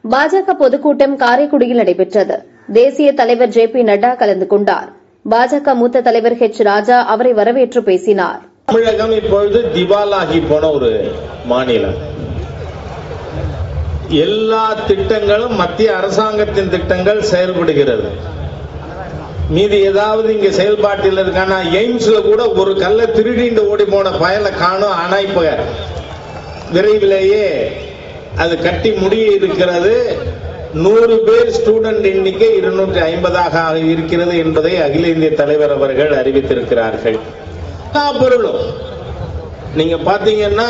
பாஜக பொதுக்கூட்டம் காரைக்குடியில் நடைபெற்றது தேசிய தலைவர் ஜே பி நட்டா கலந்து கொண்டார் பாஜக மூத்த தலைவர் ஹெச் ராஜா அவரை வரவேற்று பேசினார் தமிழகம் இப்பொழுது திவாலாகி போன ஒரு மாநிலம் எல்லா திட்டங்களும் மத்திய அரசாங்கத்தின் திட்டங்கள் செயல்படுகிறது மீதி ஏதாவது இங்க செயல்பாட்டில் இருக்கானா எய்ம்ஸ்ல கூட ஒரு கல்ல திருடிண்டு ஓடி போன பயலை காணும் ஆனா இப்ப விரைவிலேயே அது கட்டி முடிய இருக்கிறது நூறு பேர் ஸ்டூடெண்ட் எண்ணிக்கை இருநூற்றி ஐம்பதாக இருக்கிறது என்பதை அகில இந்திய தலைவர் அவர்கள் அறிவித்திருக்கிறார்கள் எல்லா பொருளும் நீங்க பாத்தீங்கன்னா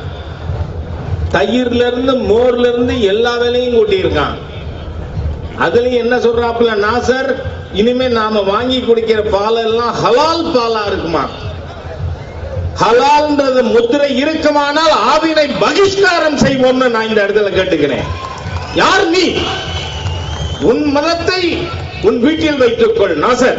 தயிர்ல இருந்து மோர்ல இருந்து எல்லா வேலையும் கூட்டியிருக்கான் அதுலயும் என்ன சொல்றாப்புல நாசர் இனிமே நாம வாங்கி குடிக்கிற பால் எல்லாம் ஹலால் பாலா இருக்குமா ஹலால்ன்றது முத்திரை இருக்குமானால் ஆவினை பகிஷ்காரம் செய்வோம்னு நான் இந்த இடத்துல கேட்டுக்கிறேன் யார் நீ உன் மதத்தை உன் வீட்டில் வைத்துக்கொள் நாசர்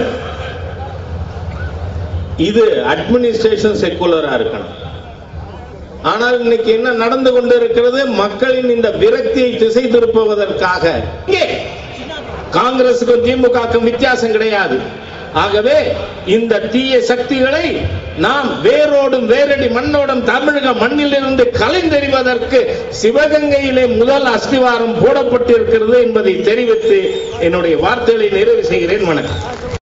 இது அட்மினிஸ்ட்ரேஷன் செக்குலரா இருக்கணும் ஆனால் இன்னைக்கு என்ன நடந்து கொண்டிருக்கிறது மக்களின் இந்த விரக்தியை திசை திருப்புவதற்காக இங்கே காங்கிரசுக்கும் திமுகவுக்கும் வித்தியாசம் கிடையாது ஆகவே இந்த தீய சக்திகளை நாம் வேரோடும் வேரடி மண்ணோடும் தமிழக மண்ணிலிருந்து கலைந்தெறிவதற்கு சிவகங்கையிலே முதல் அஸ்திவாரம் போடப்பட்டிருக்கிறது என்பதை தெரிவித்து என்னுடைய வார்த்தைகளை நிறைவு செய்கிறேன் வணக்கம்